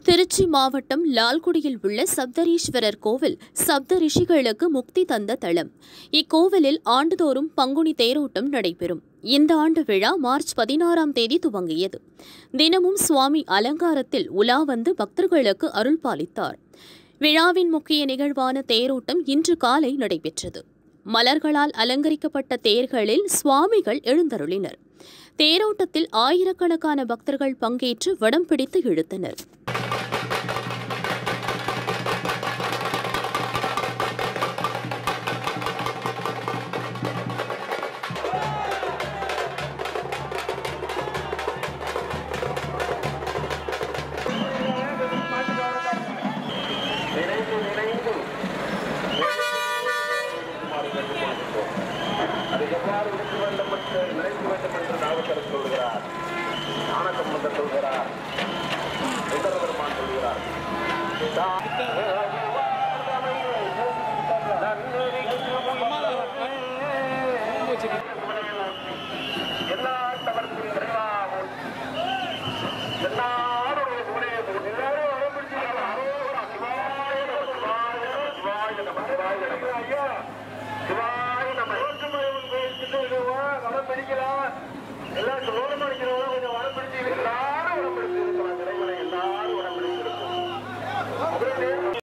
திருச்சி மாவட்டம் லால்குடியில் உள்ள சப்தரீஸ்வரர் கோவில் சப்த ரிஷிகளுக்கு முக்தி தந்த தலம் இக்கோவிலில் ஆண்டுதோறும் பங்குனி தேரோட்டம் நடைபெறும் இந்த ஆண்டு விழா மார்ச் பதினாறாம் தேதி துவங்கியது தினமும் சுவாமி அலங்காரத்தில் உலா வந்து பக்தர்களுக்கு அருள் பாலித்தார் விழாவின் முக்கிய நிகழ்வான தேரோட்டம் இன்று காலை நடைபெற்றது மலர்களால் அலங்கரிக்கப்பட்ட தேர்களில் சுவாமிகள் எழுந்தருளினர் தேரோட்டத்தில் ஆயிரக்கணக்கான பக்தர்கள் பங்கேற்று வடம் பிடித்து இழுத்தனர் நினைந்து நினைந்து அது எவ்வாறு இருக்க வேண்டும் என்று நினைக்க வேண்டும் என்று நாவுக்கரசு சொல்கிறார் ஞானசம்பந்தர் சொல்கிறார் சுந்தர பெருமான் சொல்கிறார்